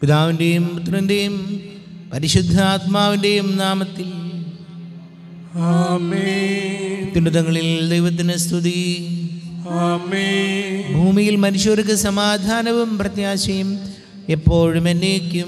പിതാവിൻ്റെയും പുത്രൻ്റെയും പരിശുദ്ധാത്മാവിൻ്റെയും നാമത്തിൽ ആമേൻ അത്യുന്നതങ്ങളിൽ ദൈവത്തിന് സ്തുതി ആമേൻ ഭൂമിയിൽ മനുഷ്യർക്ക് സമാധാനവും പ്രത്യാശയും എപ്പോഴും എന്നേക്കും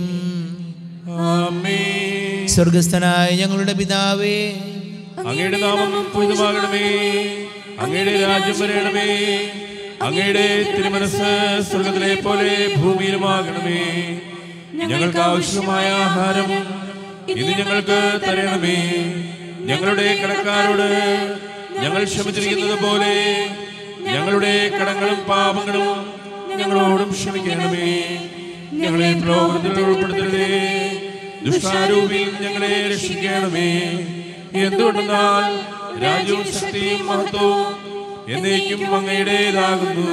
ആമേൻ സ്വർഗസ്ഥനായ ഞങ്ങളുടെ പിതാവേ അങ്ങയുടെ നാമം പൂജിതമാകണമേ അങ്ങയുടെ രാജ്യം വരണമേ അങ്ങയുടെ തിരുമനസ് സ്വർഗത്തിലെ പോലെ ഭൂമിയിലുമാകണമേ ഞങ്ങൾക്ക് ആവശ്യമായ ആഹാരം ഇത് ഞങ്ങൾക്ക് തരണമേ ഞങ്ങളുടെ കടക്കാരോട് ഞങ്ങൾ ക്ഷമിച്ചിരിക്കുന്നത് പോലെ ഞങ്ങളുടെ കടങ്ങളും പാപങ്ങളും ഞങ്ങളോടും ക്ഷമിക്കണമേ ഞങ്ങളെ പ്രലോഭനത്തിൽ ഉൾപ്പെടുത്തരുതേ ദുഷ്ടാരൂപിയിൽ ഞങ്ങളെ രക്ഷിക്കണമേ എന്തുകൊണ്ടെന്നാൽ രാജ്യവും ശക്തിയും മഹത്വവും എന്നേക്കും അങ്ങയുടേതാകുന്നു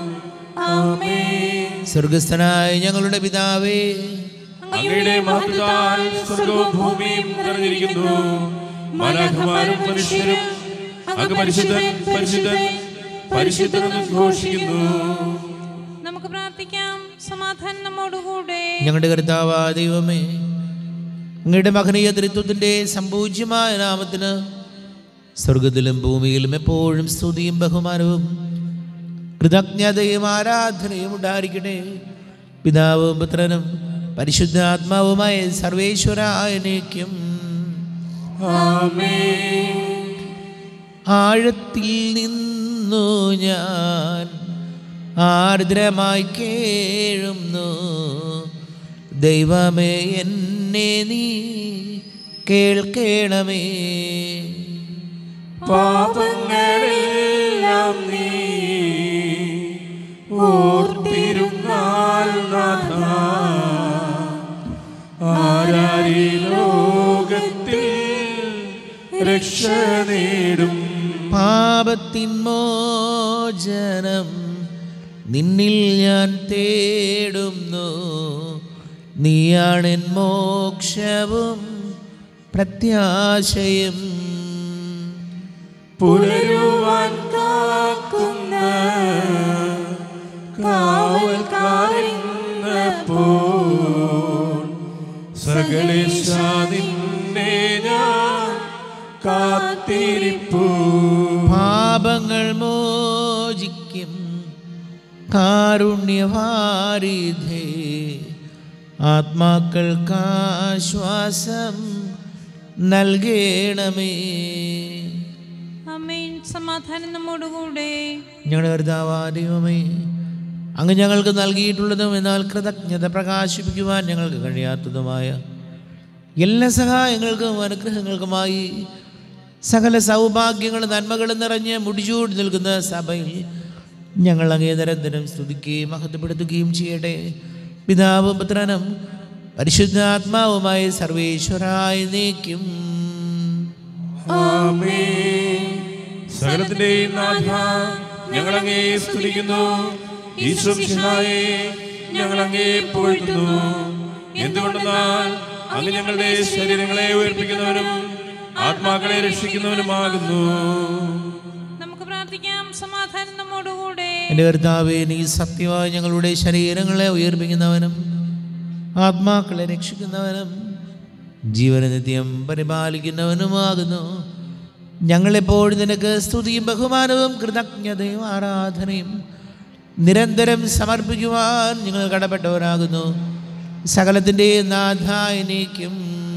ആമേൻ സ്വർഗസ്ഥനായ ഞങ്ങളുടെ പിതാവേ അങ്ങയുടെ മഹത്വത്താൽ സ്വർഗവും ഭൂമിയും നിറഞ്ഞിരിക്കുന്നു മാലാഖമാരും മനുഷ്യരും അങ്ങ് പരിശുദ്ധൻ പരിശുദ്ധൻ പരിശുദ്ധനെന്ന് ഘോഷിക്കുന്നു നമുക്ക് പ്രാർത്ഥിക്കാം സമാധാനം നമ്മോടുകൂടെ ഞങ്ങളുടെ കർത്താവാ ദൈവമേ അങ്ങയുടെ മഹനീയ തൃത്വത്തിൻ്റെ സമ്പൂജ്യമായ നാമത്തിന് സ്വർഗത്തിലും ഭൂമിയിലും എപ്പോഴും സ്തുതിയും ബഹുമാനവും കൃതജ്ഞതയും ആരാധനയും ഉണ്ടായിരിക്കട്ടെ പിതാവും പുത്രനും പരിശുദ്ധാത്മാവുമായ സർവേശ്വരായനേക്കും ആമേൻ ആഴത്തിൽ നിന്നു ഞാൻ ആർദ്രമായി കേഴുന്നു ദൈവമേ എന്നെ നീ കേൾക്കണമേ പാപങ്ങളെല്ലാം നീ ഓർത്തിരുന്നാൽ നാഥ ആരാരി ലോകത്തിൽ രക്ഷ നേടും പാപത്തിൻ മോചനം നിന്നിൽ ഞാൻ തേടുന്നു നീയാണെൻ മോക്ഷവും പ്രത്യാശയും പുലരുവാൻ കാക്കുന്ന കാവൽക്കാരെന്നപ്പോൾ സകലേശ നിന്നെ ഞാൻ കാത്തിരിപ്പൂ പാപങ്ങൾ മോചിക്കും കാരുണ്യവാരിധേ ആത്മാക്കൾക്കാശ്വാസം നൽകണമേ അമ്മേൻ സമാധാനം നമ്മോടുകൂടെ ഞങ്ങളുടെ കർത്താവാ ദൈവമേ അങ്ങ് ഞങ്ങൾക്ക് നൽകിയിട്ടുള്ളതും എന്നാൽ കൃതജ്ഞത പ്രകാശിപ്പിക്കുവാൻ ഞങ്ങൾക്ക് കഴിയാത്തതുമായ എല്ലാ സഹായങ്ങൾക്കും അനുഗ്രഹങ്ങൾക്കുമായി സകല സൗഭാഗ്യങ്ങളും നന്മകളും നിറഞ്ഞ് മുടിചൂടി നിൽക്കുന്ന സഭയിൽ ഞങ്ങൾ അങ്ങേ നിരന്തരം സ്തുതിക്കുകയും മഹത്വപ്പെടുത്തുകയും ചെയ്യട്ടെ പിതാവും പുത്രനും പരിശുദ്ധാത്മാവുമായി സർവേശ്വരായി നീക്കും ആമേൻ സകലത്തിന്റെയും നാഥ ഞങ്ങൾ അങ്ങേ സ്തുതിക്കുന്നു ഈശ്വരായെ ഞങ്ങൾ അങ്ങേ പുകഴ്ത്തുന്നു എന്തുകൊണ്ടെന്നാൽ അങ്ങ് ഞങ്ങളുടെ ശരീരങ്ങളെ ഉയർപ്പിക്കുന്നവനും ആത്മാക്കളെ രക്ഷിക്കുന്നവനുമാകുന്നു നമുക്ക് പ്രാർത്ഥിക്കാം സമാധാനം നമ്മോടുകൂടെ എൻ്റെ കർത്താവേ നീ സത്യമായി ഞങ്ങളുടെ ശരീരങ്ങളെ ഉയർപ്പിക്കുന്നവനും ആത്മാക്കളെ രക്ഷിക്കുന്നവനും ജീവന നിത്യം പരിപാലിക്കുന്നവനുമാകുന്നു ഞങ്ങളെപ്പോഴും നിനക്ക് സ്തുതിയും ബഹുമാനവും കൃതജ്ഞതയും ആരാധനയും നിരന്തരം സമർപ്പിക്കുവാൻ ഞങ്ങൾ കടപ്പെട്ടവരാകുന്നു സകലത്തിൻ്റെ നാഥായനേക്കും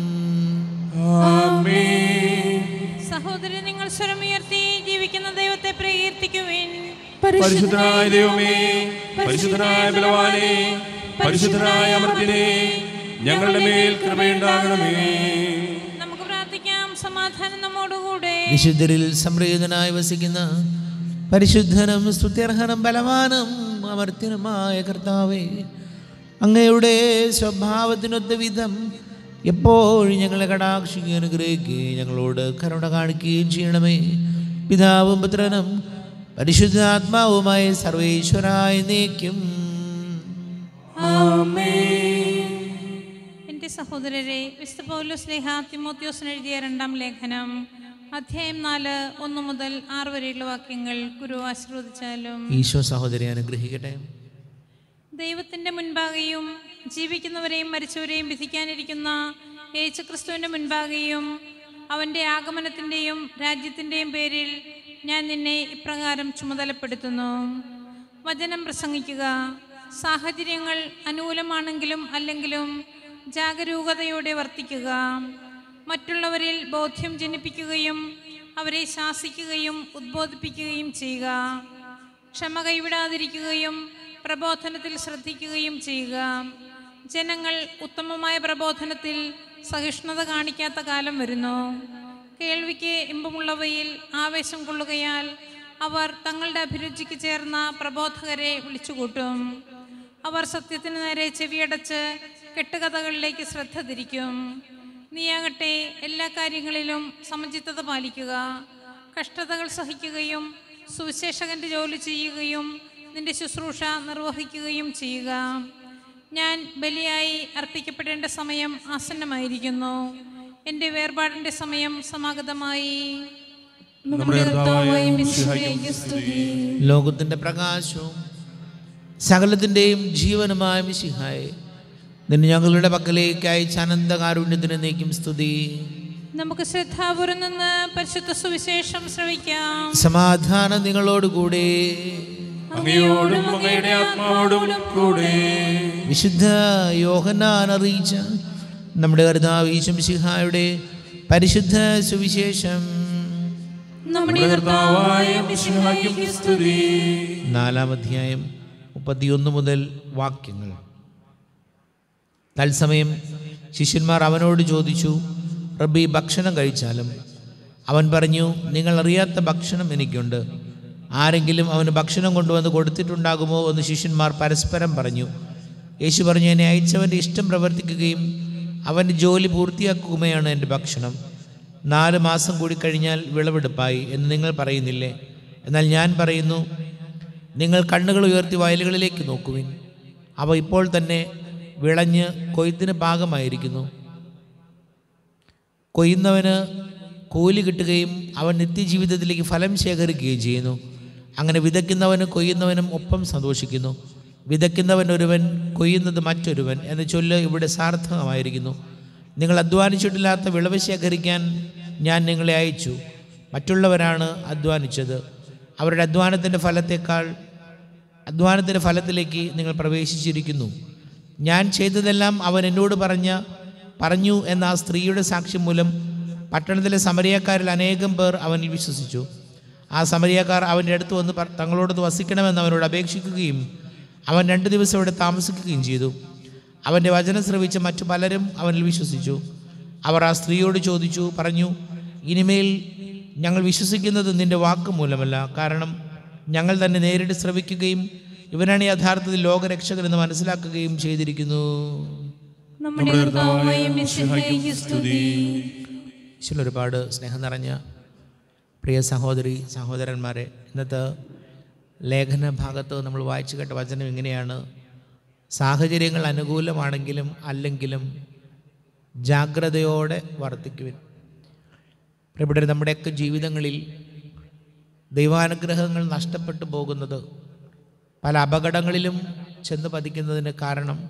ആമേൻ സഹോദരൻ നിങ്ങൾ സ്വരമുയർത്തി ജീവിക്കുന്ന ദൈവത്തെ പ്രകീർത്തിക്കുവിൻ പരിശുദ്ധനായ ദൈവമേ പരിശുദ്ധനായ ബലവാനെ പരിശുദ്ധനായ അമർത്തിനെ ഞങ്ങളുടെ മേൽ കൃപയുണ്ടാകണമേ നമുക്ക് പ്രാർത്ഥിക്കാം സമാധാനം നമ്മോടുകൂടെ വിശുദ്ധരിൽ സംപ്രീതനായി വസിക്കുന്ന പരിശുദ്ധനും സ്തുത്യർഹനും ബലവാനും അമർത്യനുമായ കർത്താവേ അങ്ങയുടെ സ്വഭാവത്തിനൊത്ത വിധം എപ്പോഴും ഞങ്ങളെ കടാക്ഷിക്കുകയും അനുഗ്രഹിക്കുകയും ഞങ്ങളോട് കരുണ കാണിക്കുകയും ചെയ്യണമേ പിതാവും പുത്രനും പരിശുദ്ധാത്മാവുമായ സർവേശ്വരായ നീക്കും എൻ്റെ സഹോദരരെ വിശുദ്ധ പൗലോസ് ലേഖ തിമോത്യോസിന് എഴുതിയ രണ്ടാം ലേഖനം അധ്യായം നാല് ഒന്ന് മുതൽ ആറ് വരെയുള്ള വാക്യങ്ങൾ ഗുരു ആശീർവദിച്ചാലും ഈശോ സഹോദരി അനുഗ്രഹിക്കട്ടെ ദൈവത്തിൻ്റെ മുൻപാകെയും ജീവിക്കുന്നവരെയും മരിച്ചവരെയും വിധിക്കാനിരിക്കുന്ന യേശുക്രിസ്തുവിൻ്റെ മുൻപാകെയും അവൻ്റെ ആഗമനത്തിൻ്റെയും രാജ്യത്തിൻ്റെയും പേരിൽ ഞാൻ നിന്നെ ഇപ്രകാരം ചുമതലപ്പെടുത്തുന്നു വചനം പ്രസംഗിക്കുക സാഹചര്യങ്ങൾ അനുകൂലമാണെങ്കിലും അല്ലെങ്കിലും ജാഗരൂകതയോടെ വർത്തിക്കുക മറ്റുള്ളവരിൽ ബോധ്യം ജനിപ്പിക്കുകയും അവരെ ശാസിക്കുകയും ഉദ്ബോധിപ്പിക്കുകയും ചെയ്യുക ക്ഷമ കൈവിടാതിരിക്കുകയും പ്രബോധനത്തിൽ ശ്രദ്ധിക്കുകയും ചെയ്യുക ജനങ്ങൾ ഉത്തമമായ പ്രബോധനത്തിൽ സഹിഷ്ണുത കാണിക്കാത്ത കാലം വരുന്നു കേൾവിക്ക് ഇമ്പമുള്ളവയിൽ ആവേശം കൊള്ളുകയാൽ അവർ തങ്ങളുടെ അഭിരുചിക്ക് ചേർന്ന പ്രബോധകരെ വിളിച്ചുകൂട്ടും അവർ സത്യത്തിന് നേരെ ചെവിയടച്ച് കെട്ടുകഥകളിലേക്ക് ശ്രദ്ധ തിരിക്കും നീയാകട്ടെ എല്ലാ കാര്യങ്ങളിലും സമചിത്തത പാലിക്കുക കഷ്ടതകൾ സഹിക്കുകയും സുവിശേഷകന്റെ ജോലി ചെയ്യുകയും നിന്റെ ശുശ്രൂഷ നിർവഹിക്കുകയും ചെയ്യുക ഞാൻ ബലിയായി അർപ്പിക്കപ്പെടേണ്ട സമയം ആസന്നമായിരിക്കുന്നു എൻ്റെ വേർപാടിൻ്റെ സമയം സമാഗതമായി നമ്മുടെ കർത്താവായ മിശിഹായ്ക്ക് സ്തുതി ലോകത്തിൻ്റെ പ്രകാശവും സകലത്തിൻ്റെയും ജീവനുമായ മിശിഹായെ നിന്നെ ഞങ്ങളുടെ പക്കലേക്ക് അയച്ച അനന്തകാരുണ്യത്തിന് നീക്കും സ്തുതി നമുക്ക് ശ്രദ്ധാപുരം നിന്ന് പരിശുദ്ധ സുവിശേഷം ശ്രവിക്കാം സമാധാനം നിങ്ങളോടുകൂടെ അങ്ങയോടും അങ്ങയുടെ ആത്മാവോടും കൂടെ വിശുദ്ധ യോഹന്നാൻ അറിയിച്ച നമ്മുടെ കർത്താവ് ഈശംസിഹായുടെ പരിശുദ്ധ സുവിശേഷം നമ്മുടെ നമ്മുടെ കർത്താവായ മിശിഹായ്ക്ക് സ്തുതി നാലാം അധ്യായം മുപ്പത്തിയൊന്ന് മുതൽ വാക്യങ്ങൾ തത്സമയം ശിഷ്യന്മാർ അവനോട് ചോദിച്ചു റബ്ബി ഭക്ഷണം കഴിച്ചാലും അവൻ പറഞ്ഞു നിങ്ങൾ അറിയാത്ത ഭക്ഷണം എനിക്കുണ്ട് ആരെങ്കിലും അവന് ഭക്ഷണം കൊണ്ടുവന്ന് കൊടുത്തിട്ടുണ്ടാകുമോ എന്ന് ശിഷ്യന്മാർ പരസ്പരം പറഞ്ഞു യേശു പറഞ്ഞു എന്നെ അയച്ചവൻ്റെ ഇഷ്ടം പ്രവർത്തിക്കുകയും അവൻ്റെ ജോലി പൂർത്തിയാക്കുകയുമാണ് എൻ്റെ ഭക്ഷണം നാല് മാസം കൂടി കഴിഞ്ഞാൽ വിളവെടുപ്പായി എന്ന് നിങ്ങൾ പറയുന്നില്ലേ എന്നാൽ ഞാൻ പറയുന്നു നിങ്ങൾ കണ്ണുകൾ ഉയർത്തി വയലുകളിലേക്ക് നോക്കുവിൻ അവ ഇപ്പോൾ തന്നെ വിളഞ്ഞ് കൊയ്ത്തിന് പാകമായിരിക്കുന്നു കൊയ്യുന്നവന് കൂലി കിട്ടുകയും അവൻ നിത്യജീവിതത്തിലേക്ക് ഫലം ശേഖരിക്കുകയും ചെയ്യുന്നു അങ്ങനെ വിതയ്ക്കുന്നവന് കൊയ്യുന്നവനും ഒപ്പം സന്തോഷിക്കുന്നു വിതയ്ക്കുന്നവൻ ഒരുവൻ കൊയ്യുന്നത് മറ്റൊരുവൻ എന്ന ചൊല്ല് ഇവിടെ സാർത്ഥകമായിരിക്കുന്നു നിങ്ങൾ അധ്വാനിച്ചിട്ടില്ലാത്ത വിളവ് ശേഖരിക്കാൻ ഞാൻ നിങ്ങളെ അയച്ചു മറ്റുള്ളവരാണ് അധ്വാനിച്ചത് അവരുടെ അധ്വാനത്തിൻ്റെ ഫലത്തേക്കാൾ അധ്വാനത്തിൻ്റെ ഫലത്തിലേക്ക് നിങ്ങൾ പ്രവേശിച്ചിരിക്കുന്നു ഞാൻ ചെയ്തതെല്ലാം അവൻ എന്നോട് പറഞ്ഞ പറഞ്ഞു എന്ന ആ സ്ത്രീയുടെ സാക്ഷ്യം മൂലം പട്ടണത്തിലെ സമരിയക്കാരിൽ അനേകം പേർ അവനിൽ വിശ്വസിച്ചു ആ സമരിയക്കാർ അവൻ്റെ അടുത്ത് വന്ന് പ- തങ്ങളോടൊത്ത് വസിക്കണമെന്ന് അവനോട് അപേക്ഷിക്കുകയും അവൻ രണ്ട് ദിവസം ഇവിടെ താമസിക്കുകയും ചെയ്തു അവൻ്റെ വചനം ശ്രവിച്ച മറ്റു പലരും അവനിൽ വിശ്വസിച്ചു അവർ ആ സ്ത്രീയോട് ചോദിച്ചു പറഞ്ഞു ഇനിമേൽ ഞങ്ങൾ വിശ്വസിക്കുന്നത് നിന്റെ വാക്ക് മൂലമല്ല കാരണം ഞങ്ങൾ തന്നെ നേരിട്ട് ശ്രവിക്കുകയും ഇവനാണ് യഥാർത്ഥത്തിൽ ലോകരക്ഷകൻ എന്ന് മനസ്സിലാക്കുകയും ചെയ്തിരിക്കുന്നു നമ്മുടെ കർത്താവായ മിശിഹായ്ക്ക് സ്തുതി ഈശ്വരൻ ഒരുപാട് സ്നേഹം നിറഞ്ഞ പ്രിയ സഹോദരി സഹോദരന്മാരെ ഇന്നത്തെ ലേഖന ഭാഗത്ത് നമ്മൾ വായിച്ചു കേട്ട വചനം ഇങ്ങനെയാണ് സാഹചര്യങ്ങൾ അനുകൂലമാണെങ്കിലും അല്ലെങ്കിലും ജാഗ്രതയോടെ വർത്തിക്കുവിൻ ഇവിടെ നമ്മുടെയൊക്കെ ജീവിതങ്ങളിൽ ദൈവാനുഗ്രഹങ്ങൾ നഷ്ടപ്പെട്ടു പോകുന്നത് പല അപകടങ്ങളിലും ചെന്ന് പതിക്കുന്നതിന് കാരണം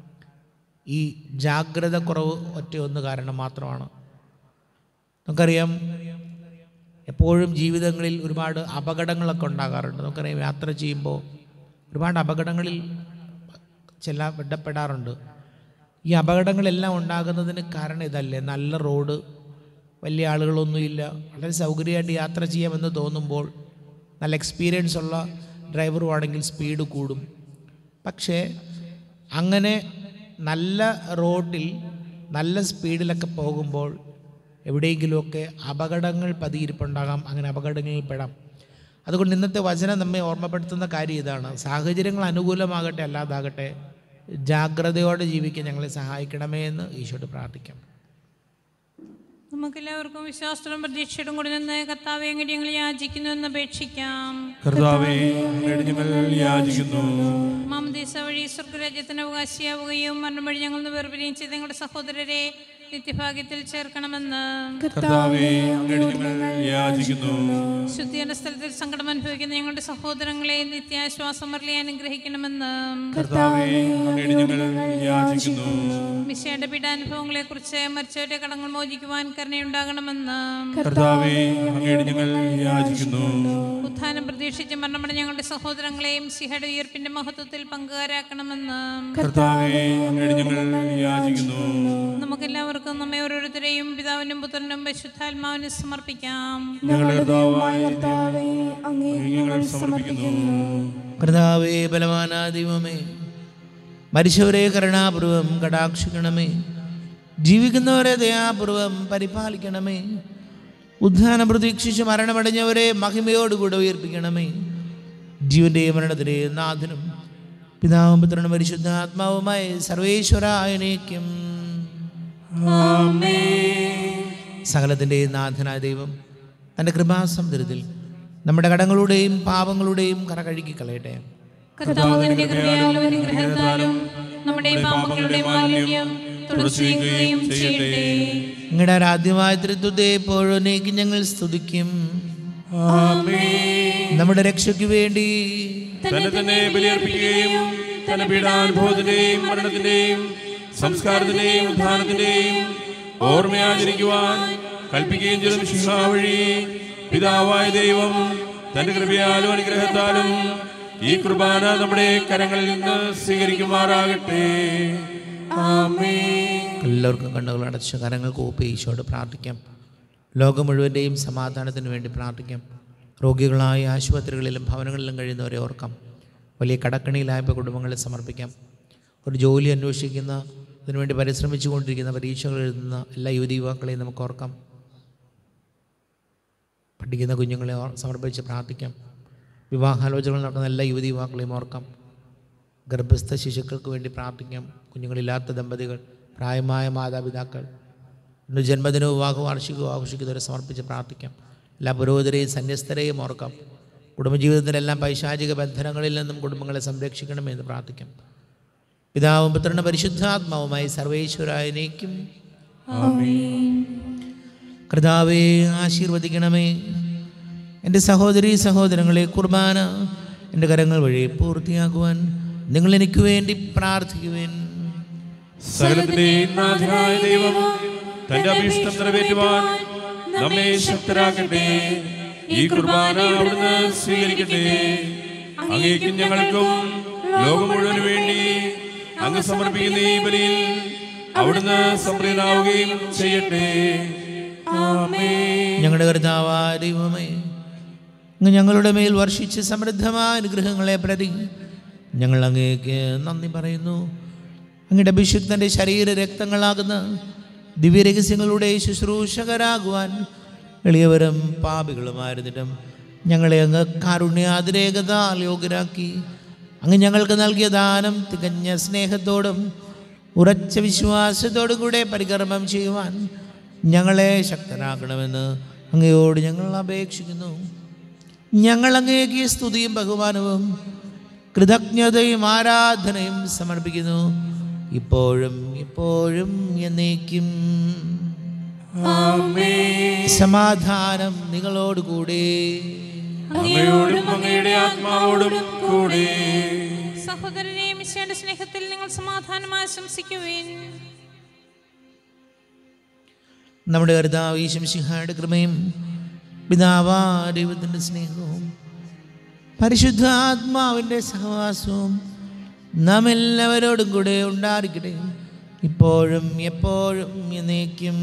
ഈ ജാഗ്രത കുറവ് ഒറ്റയൊന്ന് കാരണം മാത്രമാണ് നമുക്കറിയാം എപ്പോഴും ജീവിതങ്ങളിൽ ഒരുപാട് അപകടങ്ങളൊക്കെ ഉണ്ടാകാറുണ്ട് നമുക്കറിയാം യാത്ര ചെയ്യുമ്പോൾ ഒരുപാട് അപകടങ്ങളിൽ ചില ഇടപെടാറുണ്ട് ഈ അപകടങ്ങളെല്ലാം ഉണ്ടാകുന്നതിന് കാരണം ഇതല്ലേ നല്ല റോഡ് വലിയ ആളുകളൊന്നുമില്ല വളരെ സൗകര്യമായിട്ട് യാത്ര ചെയ്യാമെന്ന് തോന്നുമ്പോൾ നല്ല എക്സ്പീരിയൻസ് ഉള്ള ഡ്രൈവറും ആണെങ്കിൽ സ്പീഡ് കൂടും പക്ഷേ അങ്ങനെ നല്ല റോഡിൽ നല്ല സ്പീഡിലൊക്കെ പോകുമ്പോൾ എവിടെയെങ്കിലുമൊക്കെ അപകടങ്ങൾ പതിയിരിപ്പുണ്ടാകാം അങ്ങനെ അപകടങ്ങളിൽ പെടാം അതുകൊണ്ട് ഇന്നത്തെ വചനം നമ്മെ ഓർമ്മപ്പെടുത്തുന്ന കാര്യം ഇതാണ് സാഹചര്യങ്ങൾ അനുകൂലമാകട്ടെ അല്ലാതാകട്ടെ ജാഗ്രതയോടെ ജീവിക്കാൻ ഞങ്ങളെ സഹായിക്കണമേ എന്ന് ഈശോട് പ്രാർത്ഥിക്കാം നമുക്കെല്ലാവർക്കും വിശ്വാസത്തോടും പ്രതീക്ഷയോടും കൂടി നിന്ന് കർത്താവെ എങ്ങനെ ഞങ്ങൾ യാചിക്കുന്നു എന്ന് അപേക്ഷിക്കാം കർത്താവേ അങ്ങയുടെ ഞങ്ങൾ യാചിക്കുന്നു മാമദേശ വഴി സ്വർഗരാജ്യത്തിന് അവകാശിയാവുകയും മരണം വഴി ഞങ്ങൾ നിന്ന് വേർപിരിയും ചെയ്ത ഞങ്ങളുടെ സഹോദരരെ നിത്യഭാഗ്യത്തിൽ ചേർക്കണമെന്ന് കർത്താവെ അങ്ങയുടെ ഞങ്ങൾ യാചിക്കുന്നു ശുദ്ധിയുടെ സ്ഥലത്തിൽ സങ്കടം അനുഭവിക്കുന്ന ഞങ്ങളുടെ സഹോദരങ്ങളെ നിത്യാശ്വാസം മരളി അനുഗ്രഹിക്കണമെന്ന് കർത്താവെ അങ്ങയുടെ ഞങ്ങൾ യാചിക്കുന്നു മിശയുടെ പീഡാനുഭവങ്ങളെ കുറിച്ച് മരിച്ചവരുടെ കടങ്ങൾ മോചിക്കുവാൻ കരുണയുണ്ടാകണമെന്ന് കർത്താവെ അങ്ങയുടെ ഞങ്ങൾ യാചിക്കുന്നു ഉത്ഥാനം പ്രതീക്ഷിച്ച് മരണമട ഞങ്ങളുടെ സഹോദരങ്ങളെയും സിഹയുടെ ഉയർപ്പിന്റെ മഹത്വത്തിൽ പങ്കുകാരാക്കണമെന്ന് കർത്താവെ അങ്ങയുടെ ഞങ്ങൾ യാചിക്കുന്നു നമുക്കെല്ലാവർക്കും നമ്മെ ഓരോരുത്തരെയും പിതാവിനും പുത്രനും പരിശുദ്ധാത്മാവിനും സമർപ്പിക്കാം ഞങ്ങളുടെ കർത്താവായ കർത്താവേ അങ്ങേ ഞങ്ങൾ സമർപ്പിക്കുന്നു കർത്താവേ ബലവാനാ ദൈവമേ മരിച്ചവരെ കരുണാപൂർവം കടാക്ഷിക്കണമേ ജീവിക്കുന്നവരെ ദയാപൂർവം പരിപാലിക്കണമേ ഉദ്ധാനം പ്രതീക്ഷിച്ച് മരണമടഞ്ഞവരെ മഹിമയോടുകൂടെ ഉയർപ്പിക്കണമേ ജീവന്റെയും മരണത്തിന്റെയും നാഥനും പിതാവും പുത്രനും പരിശുദ്ധ ആത്മാവുമായി സർവേശ്വരായനേക്കും സകലത്തിൻ്റെയും നാഥനായ ദൈവം തൻ്റെ കൃപാസമുദ്രത്തിൽ നമ്മുടെ കടങ്ങളുടെയും പാപങ്ങളുടെയും കറ കഴുകി കളയട്ടെ കർത്താവിന്റെ കൃപയാലും അനുഗ്രഹത്താലും നമ്മുടെ പാപങ്ങളുടെ മാലിന്യം തുടച്ചു നീക്കുകയും ചെയ്യട്ടെ നിങ്ങളുടെ ആരാധ്യമായ തൃത്വത്തെ എപ്പോഴേക്ക് ഞങ്ങൾ സ്തുതിക്കും നമ്മുടെ രക്ഷയ്ക്ക് വേണ്ടി തന്നെ തന്നെ ബലിയർപ്പിക്കുകയും തന്റെ പീഡാനുഭവത്തിന്റെയും മരണത്തിന്റെയും സംസ്കാരത്തിന്റെയും ഉദ്ധാനത്തിന്റെയും ഓർമ്മയാചരിക്കുവാൻ കൽപ്പിക്കുകയും ചെയ്ത മിശിഹ വഴി പിതാവായ ദൈവം തന്റെ കൃപയാലും അനുഗ്രഹത്താലും ഈ കുർബാന നമ്മുടെ കരങ്ങളിൽ നിന്ന് സ്വീകരിക്കുമാറാകട്ടെ ആമേൻ എല്ലാവർക്കും കണ്ണുകൾ അടച്ച കരങ്ങൾ കൂപ്പി ഈശോട് പ്രാർത്ഥിക്കാം ലോകം മുഴുവൻ്റെയും സമാധാനത്തിന് വേണ്ടി പ്രാർത്ഥിക്കാം രോഗികളായ ആശുപത്രികളിലും ഭവനങ്ങളിലും കഴിയുന്നവരെ ഓർക്കാം വലിയ കടക്കണിയിലായ കുടുംബങ്ങളെ സമർപ്പിക്കാം ഒരു ജോലി അന്വേഷിക്കുന്ന അതിനുവേണ്ടി പരിശ്രമിച്ചു കൊണ്ടിരിക്കുന്ന പരീക്ഷകൾ എഴുതുന്ന എല്ലാ യുവതി യുവാക്കളെയും നമുക്ക് ഓർക്കാം പഠിക്കുന്ന കുഞ്ഞുങ്ങളെ ഓർ- സമർപ്പിച്ച് പ്രാർത്ഥിക്കാം വിവാഹാലോചനകൾ നടക്കുന്ന എല്ലാ യുവതി യുവാക്കളെയും ഓർക്കാം ഗർഭസ്ഥ ശിശുക്കൾക്ക് വേണ്ടി പ്രാർത്ഥിക്കാം കുഞ്ഞുങ്ങളില്ലാത്ത ദമ്പതികൾ പ്രായമായ മാതാപിതാക്കൾ ഇന്ന് ജന്മദിനവും വിവാഹ വാർഷികവും ആഘോഷിക്കുന്നവരെ സമർപ്പിച്ച് പ്രാർത്ഥിക്കാം എല്ലാ പുരോഹിതരെയും സന്യസ്തരെയും ഓർക്കാം കുടുംബജീവിതത്തിലെല്ലാം പൈശാചിക ബന്ധനങ്ങളിൽ നിന്നും കുടുംബങ്ങളെ സംരക്ഷിക്കണമെന്ന് പ്രാർത്ഥിക്കാം പിതാവും പുത്രനും പരിശുദ്ധാത്മാവുമായി സർവേശ്വരായനേക്കും കർത്താവെ ആശീർവദിക്കണമേ എൻ്റെ സഹോദരി സഹോദരങ്ങളെ കുർബാന എൻ്റെ കരങ്ങൾ വഴി പൂർത്തിയാക്കുവാൻ നിങ്ങൾ എനിക്ക് വേണ്ടി പ്രാർത്ഥിക്കുവേൻ സകലത്തിന്റെയും നാഥനായ ദൈവം തന്റെ അഭീഷ്ടം നിറവേറ്റുവാൻ നമ്മെ ശക്തരാക്കട്ടെ ഈ കുർബാന അവിടുന്ന് സ്വീകരിക്കട്ടെ അങ്ങേക്കും ഞങ്ങൾക്കും ലോകം മുഴുവന് വേണ്ടി അങ്ങ് സമർപ്പിക്കുന്ന ഈ ബലിയിൽ അവിടുന്ന് സംപ്രീതനാവുകയും ചെയ്യട്ടെ ആമേൻ ഞങ്ങളുടെ കർത്താവായ ദൈവമേ അങ്ങ് ഞങ്ങളുടെ മേൽ വർഷിച്ച് സമൃദ്ധമായ അനുഗ്രഹങ്ങളെ പ്രതി ഞങ്ങൾ അങ്ങേക്ക് നന്ദി പറയുന്നു അങ്ങയുടെ അഭിഷിക്തൻ്റെ ശരീര രക്തങ്ങളാകുന്ന ദിവ്യരഹസ്യങ്ങളുടെ ശുശ്രൂഷകരാകുവാൻ എളിയവരും പാപികളുമായിരുന്നിട്ടും ഞങ്ങളെ അങ്ങ് കാരുണ്യാതിരേകതാൽ യോഗ്യരാക്കി അങ്ങ് ഞങ്ങൾക്ക് നൽകിയ ദാനം തികഞ്ഞ സ്നേഹത്തോടും ഉറച്ച വിശ്വാസത്തോടും കൂടെ പരികർമ്മം ചെയ്യുവാൻ ഞങ്ങളെ ശക്തരാക്കണമെന്ന് അങ്ങയോട് ഞങ്ങൾ അപേക്ഷിക്കുന്നു ഞങ്ങൾ അങ്ങേക്ക് സ്തുതിയും ബഹുമാനവും കൃതജ്ഞതയും ആരാധനയും സമർപ്പിക്കുന്നു ഇപ്പോഴും ഇപ്പോഴും എന്നേക്കും സമാധാനം നിങ്ങളോടുകൂടെ അങ്ങയോടും അങ്ങയുടെ ആത്മാവോടും കൂടെ സഹോദരനെ മിശയുടെ സ്നേഹത്തിൽ നിങ്ങൾ സമാധാനം ആശംസിക്കുവേൻ നമ്മുടെ കർത്താവ് ഈശംസിഹായുടെ കൃപയും പിതാവാ ദൈവത്തിൻ്റെ സ്നേഹവും പരിശുദ്ധ ആത്മാവിൻ്റെ സഹവാസവും നാം എല്ലാവരോടും കൂടെ ഉണ്ടായിരിക്കട്ടെ ഇപ്പോഴും എപ്പോഴും എന്നേക്കും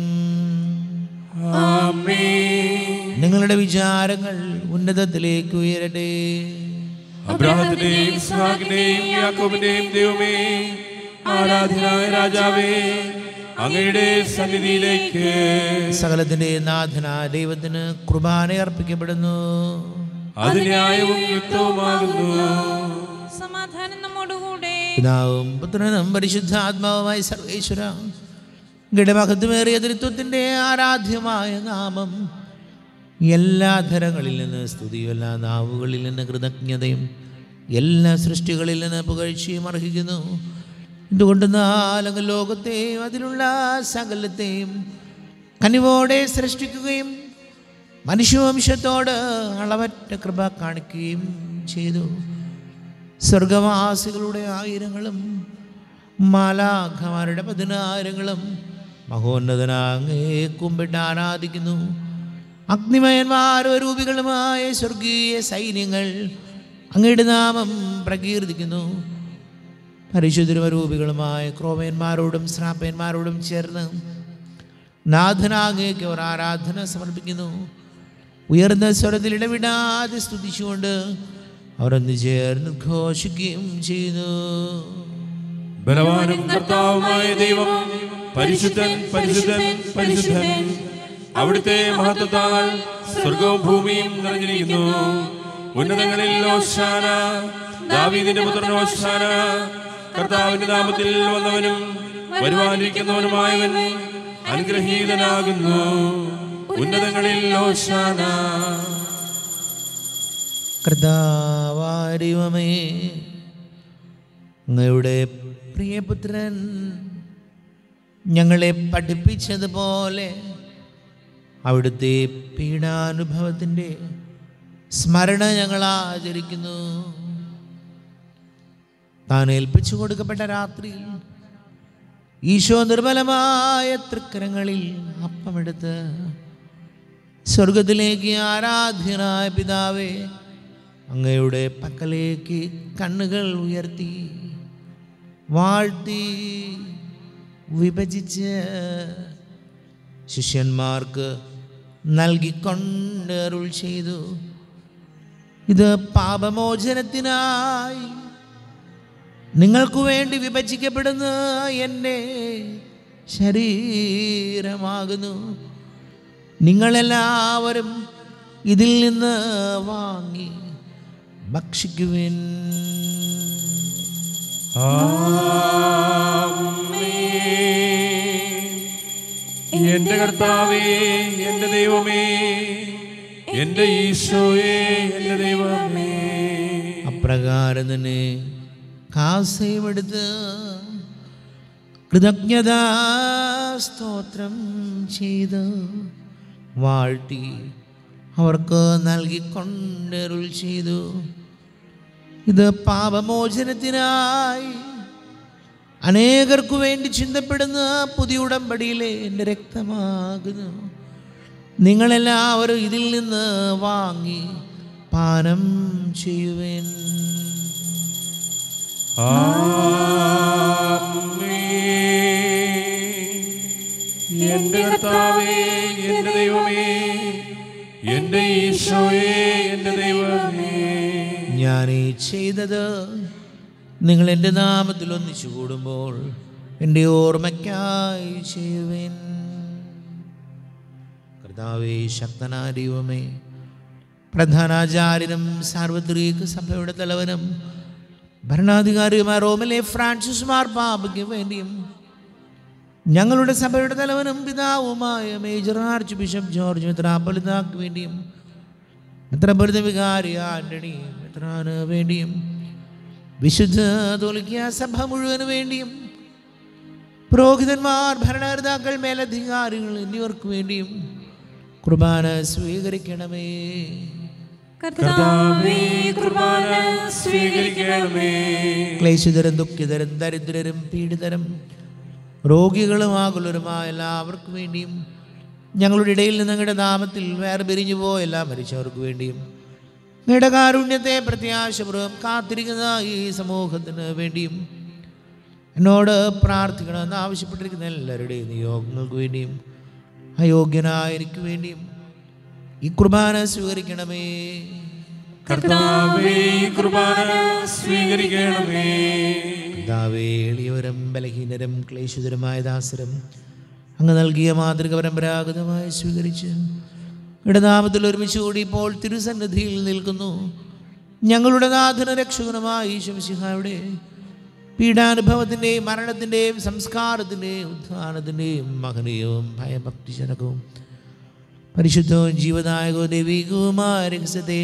നിങ്ങളുടെ വിചാരങ്ങൾ ഉന്നതത്തിലേക്ക് ഉയരട്ടെ അബ്രാഹത്തിന്റെയും ഇസ്ഹാക്കിന്റെയും യാക്കോബിന്റെയും ദൈവമേ ആരാധനായ രാജാവേ അങ്ങയുടെ സന്നിധിയിലേക്ക് സകലത്തിൻ്റെ നാഥനായ ദൈവത്തിന് കുർബാന അർപ്പിക്കപ്പെടുന്നു അത് ന്യായവും യുക്തവുമാകുന്നു സമാധാനം നമ്മോടുകൂടെ പിതാവും പുത്രനും പരിശുദ്ധാത്മാവുമായി സർവേശ്വര ഗഡമഹത്വമേറിയ തൃത്വത്തിൻ്റെ ആരാധ്യമായ നാമം എല്ലാ ധരങ്ങളിൽ നിന്ന് സ്തുതിയും എല്ലാ നാവുകളിൽ നിന്ന് കൃതജ്ഞതയും എല്ലാ സൃഷ്ടികളിൽ നിന്ന് പുകഴ്ചയും അർഹിക്കുന്നു എന്തുകൊണ്ട് നാലങ്ങ് ലോകത്തെയും അതിലുള്ള സകലത്തെയും കനിവോടെ സൃഷ്ടിക്കുകയും മനുഷ്യവംശത്തോട് അളവറ്റ കൃപ കാണിക്കുകയും ചെയ്തു സ്വർഗവാസികളുടെ ആയിരങ്ങളും മാലാഖമാരുടെ പതിനായിരങ്ങളും മഹോന്നതനാങ്ങേ കുമ്പിട്ട് ആരാധിക്കുന്നു അഗ്നിമയന്മാരൂപികളുമായ സ്വർഗീയ സൈന്യങ്ങൾ അങ്ങയുടെ നാമം പ്രകീർത്തിക്കുന്നു പരിശുദ്ധരൂപികളുമായ ക്രോമയന്മാരോടും ശ്രാപ്പയന്മാരോടും ചേർന്ന് നാഥനാങ്ങേക്ക് അവർ ആരാധന സമർപ്പിക്കുന്നു ഉയർന്ന സ്വരത്തിൽ ഇടവിടാതെ സ്തുതിച്ചുകൊണ്ട് അവരൊന്ന് ചേർന്ന് ഘോഷിക്കുകയും ചെയ്യുന്നു ബലവാനും കർത്താവുമായ ദൈവം പരിശുദ്ധൻ പരിശുദ്ധൻ പരിശുദ്ധൻ അവിടുത്തെ മഹത്വത്താൽ സ്വർഗവും ഭൂമിയും നിറഞ്ഞിരിക്കുന്നു ഉന്നതങ്ങളിൽ ഓശാന ദാവീദിന്റെ പുത്രൻ ഓശാന കർത്താവിന്റെ നാമത്തിൽ വന്നവനും വരുവാനിരിക്കുന്നവനുമായവൻ അനുഗ്രഹീതനാകുന്നു ഉന്നതങ്ങളിൽ ഓശാന കർത്താവാരിവമേ അങ്ങയുടെ പ്രിയപുത്രൻ ഞങ്ങളെ പഠിപ്പിച്ചതുപോലെ അവിടുത്തെ പീഡാനുഭവത്തിൻ്റെ സ്മരണ ഞങ്ങൾ ആചരിക്കുന്നു താൻ ഏൽപ്പിച്ചു കൊടുക്കപ്പെട്ട രാത്രിയിൽ ഈശോ നിർമ്മലമായ തൃക്കരങ്ങളിൽ അപ്പമെടുത്ത് സ്വർഗത്തിലേക്ക് ആരാധ്യനായ പിതാവേ അങ്ങയുടെ പക്കലേക്ക് കണ്ണുകൾ ഉയർത്തി വാഴ്ത്തി വിഭജിച്ച് ശിഷ്യന്മാർക്ക് നൽകിക്കൊണ്ട് അരുൾ ചെയ്തു ഇത് പാപമോചനത്തിനായി നിങ്ങൾക്ക് വേണ്ടി വിഭജിക്കപ്പെടുന്ന എൻ്റെ ശരീരമാകുന്നു നിങ്ങളെല്ലാവരും ഇതിൽ നിന്ന് വാങ്ങി ഭക്ഷിക്കുവിൻ എന്റെ കർത്താവേ എന്റെ ദൈവമേ എന്റെ ഈശോയേ എന്റെ ദൈവമേ അപ്രകാരം തന്നെ കാസയുമെടുത്ത് കൃതജ്ഞതാ സ്തോത്രം ചെയ്ത് വാഴ്ത്തി അവർക്ക് നൽകിക്കൊണ്ടരുൾ ചെയ്തു ഇത് പാപമോചനത്തിനായി അനേകർക്കു വേണ്ടി ചിന്തപ്പെടുന്ന പുതിയ ഉടമ്പടിയിലെ എൻ്റെ രക്തമാകുന്നു നിങ്ങളെല്ലാവരും ഇതിൽ നിന്ന് വാങ്ങി പാനം ചെയ്യുവേൻ എന്റെ കർത്താവേ എന്റെ ദൈവമേ എന്റെ ഈശോയേ എന്റെ ദൈവമേ ഞാൻ ഈ ചെയ്തത് നിങ്ങൾ എൻ്റെ നാമത്തിൽ ഒന്നിച്ചു കൂടുമ്പോൾ എൻ്റെ ഓർമ്മയ്ക്കായി ചെയ്യുവേൻ കർത്താവേ ശക്തനായ ദൈവമേ പ്രധാനാചാര്യനും സാർവത്രിക സഭയുടെ തലവനും ഭരണാധികാരിയുമായ റോമിലെ ഫ്രാൻസിസ് മാർപ്പാപ്പയ്ക്ക് വേണ്ടിയും ഞങ്ങളുടെ സഭയുടെ തലവനും പിതാവുമായ മേജർ ആർച്ച് ബിഷപ്പ് ജോർജ് മെത്രാപ്പൊലിതാക്ക് വേണ്ടിയും മെത്രാപ്പൊലിത വികാരി ആന്റണി മെത്രാന് വേണ്ടിയും വിശുദ്ധ തോലിക്ക സഭ മുഴുവന് വേണ്ടിയും പുരോഹിതന്മാർ ഭരണകർത്താക്കൾ മേലധികാരികൾ എന്നിവർക്ക് വേണ്ടിയും കുർബാന സ്വീകരിക്കണമേ കർത്താവേ കുർബാന സ്വീകരിക്കണമേ ക്ലേശിതരും ദുഃഖിതരും ദരിദ്രരും പീഡിതരും രോഗികളുമാകുലരുമായ എല്ലാവർക്കും വേണ്ടിയും ഞങ്ങളുടെ ഇടയിൽ നിന്ന് ഞങ്ങളുടെ നാമത്തിൽ വേറെ പിരിഞ്ഞു പോയ എല്ലാ മരിച്ചവർക്ക് വേണ്ടിയും നിങ്ങളുടെ കാരുണ്യത്തെ പ്രത്യാശപൂർവ്വം കാത്തിരിക്കുന്ന ഈ സമൂഹത്തിന് വേണ്ടിയും എന്നോട് പ്രാർത്ഥിക്കണമെന്ന് ആവശ്യപ്പെട്ടിരിക്കുന്ന എല്ലാവരുടെയും നിയോഗങ്ങൾക്ക് വേണ്ടിയും അയോഗ്യനായ എനിക്ക് വേണ്ടിയും ഈ കുർബാന സ്വീകരിക്കണമേ കർത്താവേ ഈ കുർബാന സ്വീകരിക്കണമേ പിതാവേ എളിയവരും ബലഹീനരും ക്ലേശിതരുമായ ദാസരും അങ്ങ് നൽകിയ മാതൃക പരമ്പരാഗതമായി സ്വീകരിച്ച് ഇടനാമത്തിൽ ഒരുമിച്ച് കൂടി ഇപ്പോൾ തിരുസന്നിധിയിൽ നിൽക്കുന്നു ഞങ്ങളുടെ നാഥന രക്ഷകനുമായ ഈശ്വസിഹായുടെ പീഡാനുഭവത്തിൻ്റെയും മരണത്തിൻ്റെയും സംസ്കാരത്തിൻ്റെയും ഉത്ഥാനത്തിൻ്റെയും മഹനീയവും ഭയഭക്തിജനകവും പരിശുദ്ധവും ജീവദായകവും ദൈവികവുമായ രഹസ്യത്തെ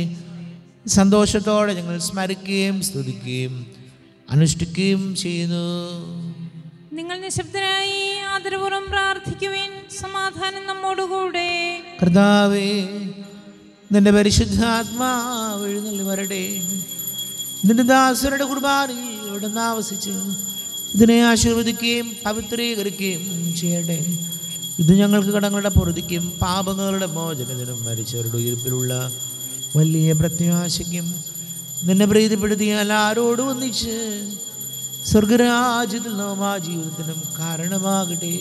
സന്തോഷത്തോടെ ഞങ്ങൾ സ്മരിക്കുകയും സ്തുതിക്കുകയും അനുഷ്ഠിക്കുകയും ചെയ്യുന്നു നിങ്ങൾ നിശബ്ദരായി ആദരപൂർവ്വം പ്രാർത്ഥിക്കുവിൻ സമാധാനം നമ്മോടുകൂടെ കർത്താവേ നിന്റെ പരിശുദ്ധാത്മാവ് എഴുന്നള്ളി വരട്ടെ നിന്റെ ദാസരുടെ കുർബാനയിൽ ഇവിടെ ആവസിച്ച് ഇതിനെ ആശീർവദിക്കുകയും പവിത്രീകരിക്കുകയും ചെയ്യട്ടെ ഇത് ഞങ്ങൾക്ക് കടങ്ങളുടെ പൊറുതിക്കും പാപങ്ങളുടെ മോചനത്തിനും മരിച്ചവരുടെ ഉയർപ്പിലുള്ള വലിയ പ്രത്യാശയ്ക്കും നിന്നെ പ്രീതിപ്പെടുത്തിയാൽ ആരോടും ഒന്നിച്ച് സ്വർഗരാജ്യത്തിൽ നാം ആ ജീവിതത്തിനും കാരണമാകട്ടെ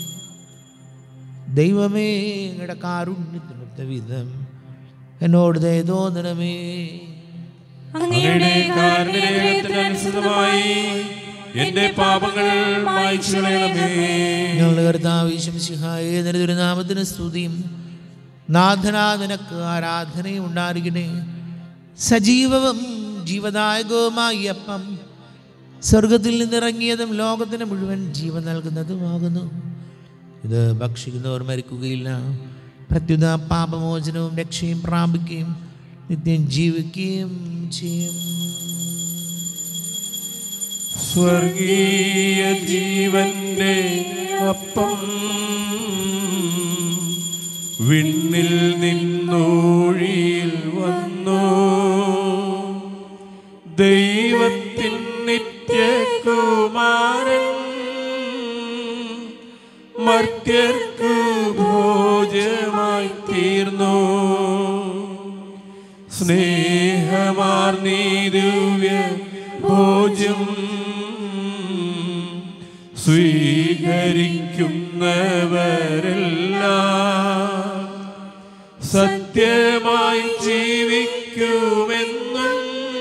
ദൈവമേ നിങ്ങളുടെ കാരുണ്യത്തിനൊത്ത വിധം എന്നോട് ദയ തോന്നണമേ അങ്ങയുടെ കാരുണ്യത്തിനനുസൃതമായി എന്റെ പാപങ്ങൾ മായ്ച്ചു കളയണമേ ഞങ്ങളുടെ കർത്താവ് ശംസിഹായ നിരതിരുനാമത്തിന് സ്തുതിയും നാഥനാ നിനക്ക് ആരാധനയും ഉണ്ടായിരിക്കട്ടെ സജീവവും ജീവദായകവുമായി അപ്പം സ്വർഗത്തിൽ നിന്നിറങ്ങിയതും ലോകത്തിന് മുഴുവൻ ജീവൻ നൽകുന്നതുമാകുന്നു ഇത് ഭക്ഷിക്കുന്നവർ മരിക്കുകയില്ല പ്രത്യുത പാപമോചനവും രക്ഷയും പ്രാപിക്കുകയും നിത്യം ജീവിക്കുകയും ചെയ്യും സ്വർഗീയ ജീവന്റെ അപ്പം വിണ്ണിൽ നിന്നൂഴിയിൽ വന്നു ദൈവത്തിൻ നിത്യകുമാരൻ മർത്യർക്കു ഭോജമായി തീർന്നു സ്നേഹമാർന്നീരുവ്യ ഭോജ്യം സ്വീകരിക്കുന്നവരെല്ലാം സത്യമായി ജീവിക്കുമെന്നും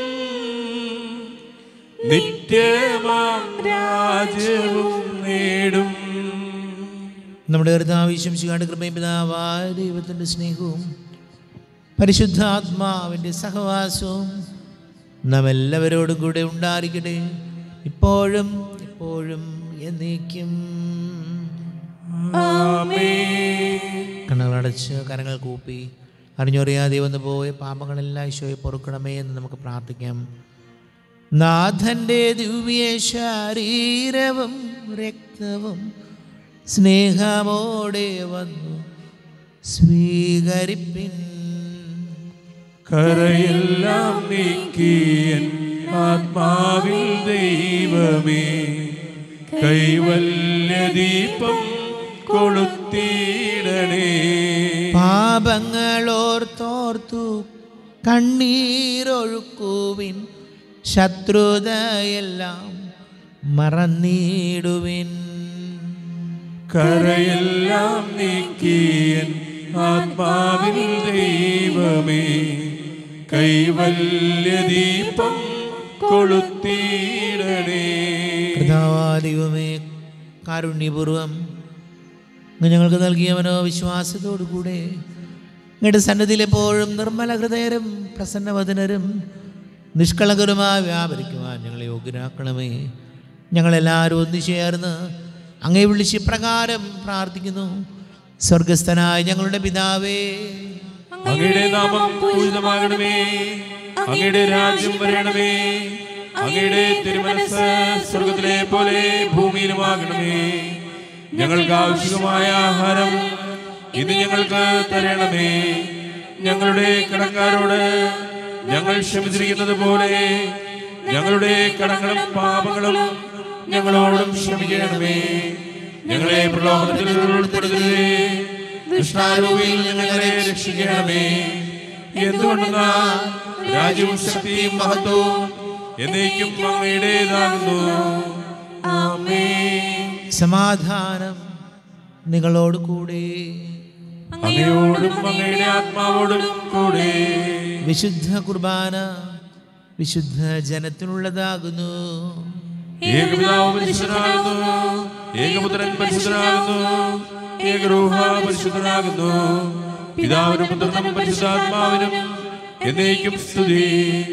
നിത്യമാം രാജ്യവും നേടും നമ്മുടെ കർത്താവിശ്വം ശികാണ്ട് കൃപയും പിതാവായ ദൈവത്തിൻ്റെ സ്നേഹവും പരിശുദ്ധാത്മാവിൻ്റെ സഹവാസവും നാം എല്ലാവരോടും കൂടെ ഉണ്ടായിരിക്കട്ടെ ഇപ്പോഴും എപ്പോഴും എന്നേക്കും കണ്ണുകളടച്ച് കരങ്ങൾ കൂപ്പി അറിഞ്ഞറിയാതെ വന്നു പോയ പാപങ്ങളെല്ലാം ഈശോയെ പൊറുക്കണമേ എന്ന് നമുക്ക് പ്രാർത്ഥിക്കാം നാഥൻ്റെ ദിവ്യ ശരീരവും രക്തവും സ്നേഹമോടെ വന്നു സ്വീകരിപ്പിൻ കരയെല്ലാം നീക്കിയൻ ആത്മാവിൽ ദൈവമേ കൈവല്യദീപം കൊളുത്തിയിടണേ പാപങ്ങളോർത്തോർത്തു കണ്ണീരൊഴുക്കുവിൻ ശത്രുതയെല്ലാം മറന്നിടുവിൻ കരയെല്ലാം നീക്കിയൻ ആത്മാവിൽ ദൈവമേ കൈവല്യദീപം കൊളുത്തിയിടണേ കർത്താവാദിവമേ കാരുണ്യപൂർവം അങ്ങ് ഞങ്ങൾക്ക് നൽകിയ മനോവിശ്വാസത്തോടു കൂടെ അങ്ങയുടെ സന്നദ്ധിയിൽ എപ്പോഴും നിർമ്മല ഹൃദയരും പ്രസന്നവദനരും നിഷ്കളങ്കരുമായി വ്യാപരിക്കുവാൻ ഞങ്ങളെ യോഗ്യരാക്കണമേ ഞങ്ങളെല്ലാവരും ഒന്നു ചേർന്ന് അങ്ങേ വിളിച്ച് പ്രകാരം പ്രാർത്ഥിക്കുന്നു സ്വർഗസ്ഥനായ ഞങ്ങളുടെ പിതാവേ അങ്ങയുടെ നാമം പൂജിതമാകണമേ അങ്ങയുടെ രാജ്യം വരണമേ അങ്ങയുടെ തിരുമനസ് സ്വർഗത്തിലെ പോലെ ഭൂമിയിലുമാകണമേ ഞങ്ങൾക്ക് ആവശ്യമായ ആഹാരം ഇത് ഞങ്ങൾക്ക് തരണമേ ഞങ്ങളുടെ കടക്കാരോട് ഞങ്ങൾ ക്ഷമിച്ചിരിക്കുന്നത് പോലെ ഞങ്ങളുടെ കടങ്ങളും പാപങ്ങളും ഞങ്ങളോടും ക്ഷമിക്കണമേ ഞങ്ങളെ പ്രലോഭനത്തിൽ ഉൾപ്പെടുത്തരുതേ ദുഷ്ടാരൂപിയിൽ ഞങ്ങളെ രക്ഷിക്കണമേ എന്തുകൊണ്ടെന്നാ രാജ്യവും ശക്തിയും മഹത്വവും എന്നേക്കും അങ്ങയുടേതാകുന്നു ആമേൻ സമാധാനം നിങ്ങളോട് കൂടെ അങ്ങയോടും അങ്ങയുടെ ആത്മാവോടും കൂടെ വിശുദ്ധ കുർബാന വിശുദ്ധ ജനത്തിനുള്ളതാകുന്നു ഏകപിതാവ് പരിശുദ്ധനാകുന്നു ഏകപുത്രൻ പരിശുദ്ധനാകുന്നു ഏകരൂഹ പരിശുദ്ധനാകുന്നു പിതാവിനും പുത്രനും പരിശുദ്ധാത്മാവിനും എന്നേക്കും സ്തുതി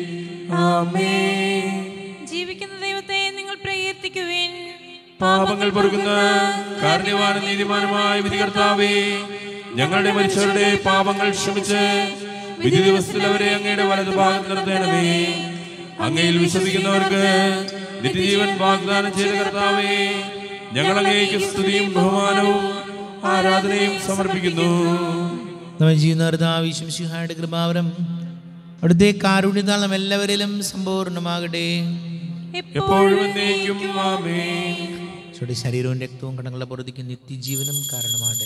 ആമേൻ ജീവിക്കുന്ന ദൈവത്തെ നിങ്ങൾ പ്രകീർത്തിക്കുവിൻ പാപങ്ങൾ പൊറുക്കുന്ന കാരുണ്യവാനും നീതിമാനുമായ വിധികർത്താവേ ഞങ്ങളുടെ മനുഷ്യരുടെ പാപങ്ങൾ ക്ഷമിച്ച് വിധി ദിവസത്തിൽ അവരെ അങ്ങയുടെ വലതു ഭാഗത്ത് നിർത്തണമേ അങ്ങയിൽ വിശ്വസിക്കുന്നവർക്ക് നിത്യജീവൻ വാഗ്ദാനം ചെയ്ത കർത്താവേ ഞങ്ങൾ അങ്ങേക്ക് സ്തുതിയും ബഹുമാനവും ആരാധനയും സമർപ്പിക്കുന്നു നമ്മൾ ചെയ്യുന്നവർദ്ദാവിശ്വം ശിഹായുടെ കൃപാവരം അവിടുത്തെ കാരുണ്യതാൾ നാം എല്ലാവരിലും സമ്പൂർണ്ണമാകട്ടെ എപ്പോഴും എന്നേക്കും ആമേൻ ചുടി ശരീരവും രക്തവും കടങ്ങളുടെ പുറത്തേക്ക് നിത്യജീവനും കാരണമാകട്ടെ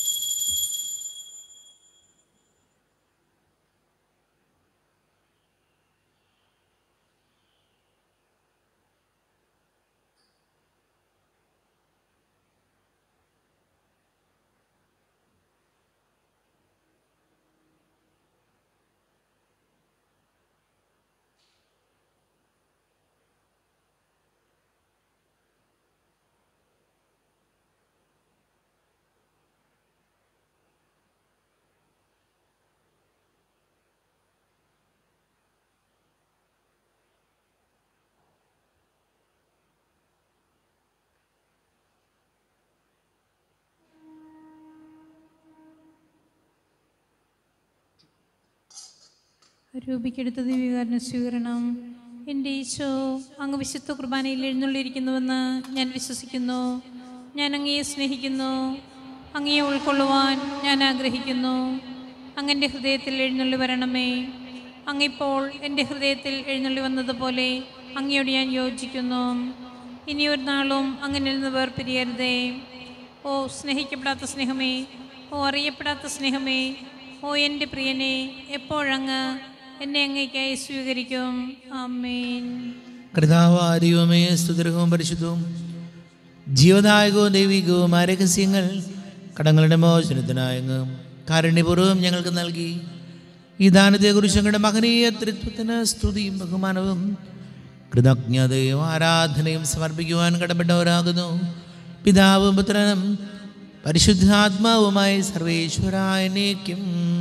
രൂപിക്കെടുത്ത ദിവ്യകാരന സ്വീകരണം എൻ്റെ ഈശോ അങ്ങ് വിശുദ്ധ കുർബാനയിൽ എഴുന്നള്ളിയിരിക്കുന്നുവെന്ന് ഞാൻ വിശ്വസിക്കുന്നു ഞാൻ അങ്ങയെ സ്നേഹിക്കുന്നു അങ്ങയെ ഉൾക്കൊള്ളുവാൻ ഞാൻ ആഗ്രഹിക്കുന്നു അങ്ങൻ്റെ ഹൃദയത്തിൽ എഴുന്നള്ളി വരണമേ അങ്ങിപ്പോൾ എൻ്റെ ഹൃദയത്തിൽ എഴുന്നള്ളി വന്നതുപോലെ അങ്ങയോട് ഞാൻ യോജിക്കുന്നു ഇനി ഒരു നാളും അങ്ങനെ നിന്ന് വേർപിരിയരുതേ ഓ സ്നേഹിക്കപ്പെടാത്ത സ്നേഹമേ ഓ അറിയപ്പെടാത്ത സ്നേഹമേ ഓ എൻ്റെ പ്രിയനെ എപ്പോഴങ്ങ് എന്നെ അങ്ങേക്കായി സ്വീകരിക്കും ആമേൻ കർത്താവാരിയുമേ സ്തുതിർഹവും പരിശുദ്ധവും ജീവദായകവും ദൈവികവും ആ രഹസ്യങ്ങൾ കടങ്ങളുടെ മോചനത്തിനായങ്ങ് കാരുണ്യപൂർവ്വം ഞങ്ങൾക്ക് നൽകി ഈ ദാനത്തെക്കുറിച്ച് ഞങ്ങളുടെ മകനീയ തൃത്വത്തിന് സ്തുതിയും ബഹുമാനവും കൃതജ്ഞതയും ആരാധനയും സമർപ്പിക്കുവാൻ കടപ്പെട്ടവരാകുന്നു പിതാവും പുത്രനും പരിശുദ്ധാത്മാവുമായി സർവേശ്വരായനേക്കും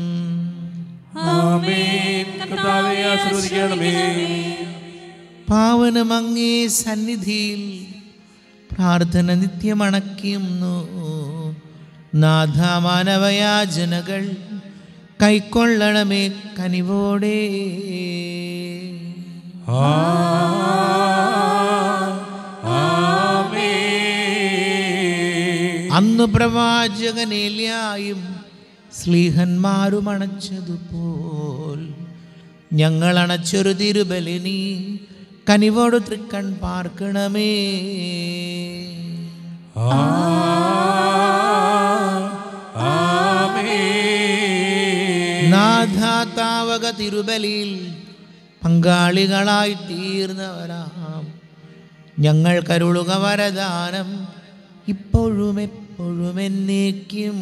ആമേൻ കർത്താവെ ആശീർവദിക്കണമേ പാവനമങ്ങേ സന്നിധിയിൽ പ്രാർത്ഥന നിത്യമണയ്ക്കുന്നു നാഥ മാനവയാചനകൾ കൈക്കൊള്ളണമേ കനിവോടെ ആമേൻ അന്ന് പ്രവാചകനേലിയായും സ്ലീഹന്മാരും അണച്ചതുപോൽ ഞങ്ങൾ അണച്ചൊരു തിരുബലിനി കനിവോട് തൃക്കൺ പാർക്കണമേ ആമേൻ നാഥാതാവക തിരുബലിയിൽ പങ്കാളികളായി തീർന്നവരാം ഞങ്ങൾ കരുളുക വരദാനം ഇപ്പോഴും എപ്പോഴും എന്നേക്കും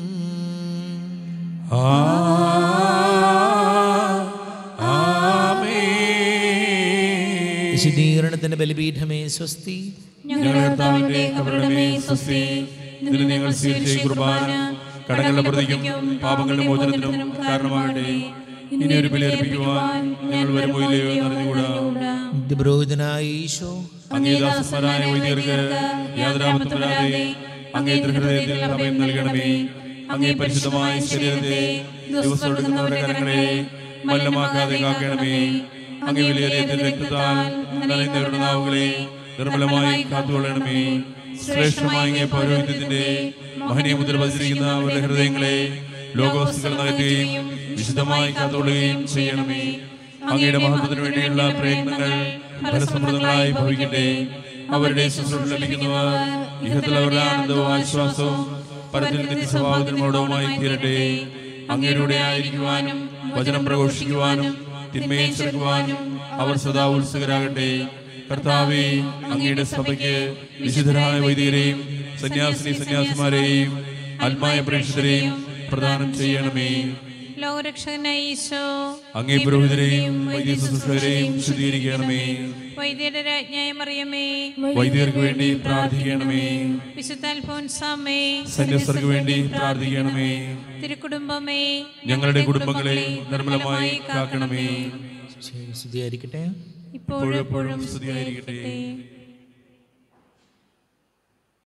ആമേൻ വിശുദ്ധീകരണത്തിന്റെ ബലിപീഠമേ സ്വസ്തി ഞങ്ങളുടെ കർത്താവിന്റെ കബറിടമേ സ്വസ്തി ഇതിന് നിങ്ങൾ സ്വീകരിച്ച ഈ കുർബാന കടങ്ങളുടെ പ്രതിക്കും പാപങ്ങളുടെ മോചനത്തിനും കാരണമാകട്ടെ ഇനി ഒരു ബലിയർപ്പിക്കുവാൻ ഞങ്ങൾ വരുമോ ഇല്ലയോ എന്നറിഞ്ഞുകൂടാ നിത്യപുരോഹിതനായ ഈശോ അങ്ങേദാസന്മാരായ വൈദ്യർക്ക് യാതൊരാപത്തും വരാതെ അങ്ങേ ഹൃദയത്തിൽ അഭയം നൽകണമേ അങ്ങേ പരിശുദ്ധമായ ശരീരത്തെ ദിവസം എടുക്കുന്നവരുടെ കരങ്ങളെ മല്ലമാക്കാതെ കാക്കണമേ അങ്ങേ വിലയേറിയ രക്തത്താൽ നനയുന്നവരുടെ നാവുകളെ നിർമ്മലമായി കാത്തുകൊള്ളണമേ ശ്രേഷ്ഠമായ അങ്ങേ പൗരോഹിത്യത്തിന്റെ മഹനീയ മുദ്ര പതിച്ചിരിക്കുന്ന അവരുടെ ഹൃദയങ്ങളെ ലോകവസ്തുക്കൾ നകറ്റുകയും വിശുദ്ധമായി കാത്തുകൊള്ളുകയും ചെയ്യണമേ അങ്ങയുടെ മഹത്വത്തിന് വേണ്ടിയുള്ള പ്രയത്നങ്ങൾ ഫലസമൃദ്ധങ്ങളായി ഭവിക്കട്ടെ അവരുടെ ശുശ്രൂഷ ലഭിക്കുന്നവർ ഇഹത്തിൽ അവരുടെ ആനന്ദവും ആശ്വാസവും പരത്തിൽ നിന്റെ സ്വഭാവത്തിനോടവുമായി തീരട്ടെ അങ്ങയുടെ ആയിരിക്കുവാനും വചനം പ്രഘോഷിക്കുവാനും തിന്മയെ ചെറുക്കുവാനും അവർ സദാ ഉത്സുകരാകട്ടെ കർത്താവെ അങ്ങയുടെ സഭയ്ക്ക് വിശുദ്ധരായ വൈദികരെയും സന്യാസിനി സന്യാസിമാരെയും ആത്മായ പ്രേക്ഷിതരെയും പ്രദാനം ചെയ്യണമേ ലോകരക്ഷകനായ ഈശോ അങ്ങേ പുരോഹിതരെയും വൈദ്യ ശുശ്രൂഷകരെയും ശുദ്ധീകരിക്കണമേ വൈദ്യരുടെ രാജ്ഞായ മറിയമേ വൈദികർക്ക് വേണ്ടി പ്രാർത്ഥിക്കണമേ വിശുദ്ധ അൽഫോൻസാമേ സന്യസ്തർക്ക് വേണ്ടി പ്രാർത്ഥിക്കണമേ തിരുക്കുടുംബമേ ഞങ്ങളുടെ കുടുംബങ്ങളെ നിർമ്മലമായി കാക്കണമേ സ്തുതിയായിരിക്കട്ടെ ഇപ്പോഴും എപ്പോഴും സ്തുതിയായിരിക്കട്ടെ സ്തുതിയായിരിക്കട്ടെ